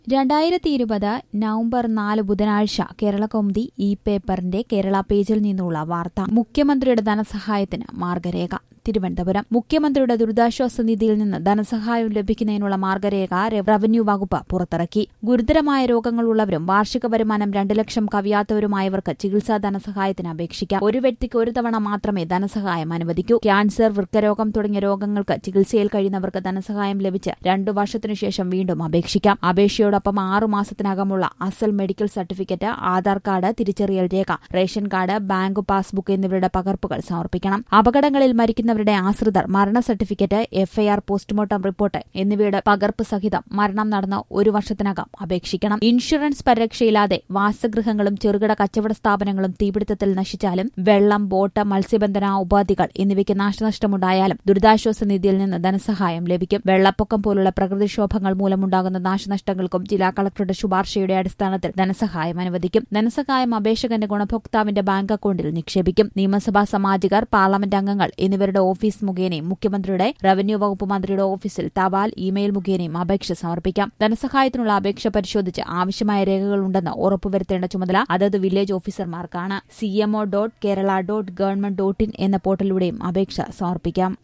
രണ്ടായിരത്തി ഇരുപത് നവംബർ നാല് ബുധനാഴ്ച കേരളകൗമുദി ഈ പേപ്പറിന്റെ കേരള പേജിൽ നിന്നുള്ള വാർത്ത മുഖ്യമന്ത്രിയുടെ ധനസഹായത്തിന് മാർഗരേഖ തിരുവനന്തപുരം മുഖ്യമന്ത്രിയുടെ ദുരിതാശ്വാസ നിധിയിൽ നിന്ന് ധനസഹായം ലഭിക്കുന്നതിനുള്ള മാർഗരേഖ റവന്യൂ വകുപ്പ് പുറത്തിറക്കി ഗുരുതരമായ രോഗങ്ങളുള്ളവരും വാർഷിക വരുമാനം രണ്ട് ലക്ഷം കവിയാത്തവരുമായവർക്ക് ചികിത്സാ ധനസഹായത്തിന് അപേക്ഷിക്കാം ഒരു വ്യക്തിക്ക് ഒരു തവണ മാത്രമേ ധനസഹായം അനുവദിക്കൂ ക്യാൻസർ വൃക്കരോഗം തുടങ്ങിയ രോഗങ്ങൾക്ക് ചികിത്സയിൽ കഴിയുന്നവർക്ക് ധനസഹായം ലഭിച്ച് രണ്ടു വർഷത്തിനു ശേഷം വീണ്ടും അപേക്ഷിക്കാം അപേക്ഷയോടൊപ്പം ആറു മാസത്തിനകമുള്ള അസൽ മെഡിക്കൽ സർട്ടിഫിക്കറ്റ് ആധാർ കാർഡ് തിരിച്ചറിയൽ രേഖ റേഷൻ കാർഡ് ബാങ്ക് പാസ്ബുക്ക് എന്നിവരുടെ പകർപ്പുകൾ സമർപ്പിക്കണം അപകടങ്ങളിൽ മരിക്കുന്നവരുടെ ആശ്രിതർ മരണ സർട്ടിഫിക്കറ്റ് എഫ്ഐആർ പോസ്റ്റ്മോർട്ടം റിപ്പോർട്ട് എന്നിവയുടെ പകർപ്പ് സഹിതം മരണം നടന്ന ഒരു വർഷത്തിനകം അപേക്ഷിക്കണം ഇൻഷുറൻസ് പരിരക്ഷയില്ലാതെ വാസഗൃഹങ്ങളും ചെറുകിട കച്ചവട സ്ഥാപനങ്ങളും തീപിടുത്തത്തിൽ നശിച്ചാലും വെള്ളം ബോട്ട് മത്സ്യബന്ധന ഉപാധികൾ എന്നിവയ്ക്ക് നാശനഷ്ടമുണ്ടായാലും ദുരിതാശ്വാസ നിധിയിൽ നിന്ന് ധനസഹായം ലഭിക്കും വെള്ളപ്പൊക്കം പോലുള്ള പ്രകൃതിക്ഷോഭങ്ങൾ മൂലമുണ്ടാകുന്ന നാശനഷ്ടങ്ങൾക്കും ജില്ലാ കളക്ടറുടെ ശുപാർശയുടെ അടിസ്ഥാനത്തിൽ ധനസഹായം അനുവദിക്കും ധനസഹായം അപേക്ഷകന്റെ ഗുണഭോക്താവിന്റെ ബാങ്ക് അക്കൌണ്ടിൽ നിക്ഷേപിക്കും നിയമസഭാ സാമാജികർ പാർലമെന്റ് അംഗങ്ങൾ എന്നിവരുടെ ഓഫീസ് മുഖേനയും മുഖ്യമന്ത്രിയുടെ റവന്യൂ വകുപ്പ് മന്ത്രിയുടെ ഓഫീസിൽ തപാൽ ഇമെയിൽ മുഖേനയും അപേക്ഷ സമർപ്പിക്കാം ധനസഹായത്തിനുള്ള അപേക്ഷ പരിശോധിച്ച് ആവശ്യമായ രേഖകളുണ്ടെന്ന് ഉറപ്പുവരുത്തേണ്ട ചുമതല അതത് വില്ലേജ് ഓഫീസർമാർക്കാണ് CMO dot Kerala dot government dot in എന്ന പോർട്ടലിലൂടെയും അപേക്ഷ സമർപ്പിക്കാം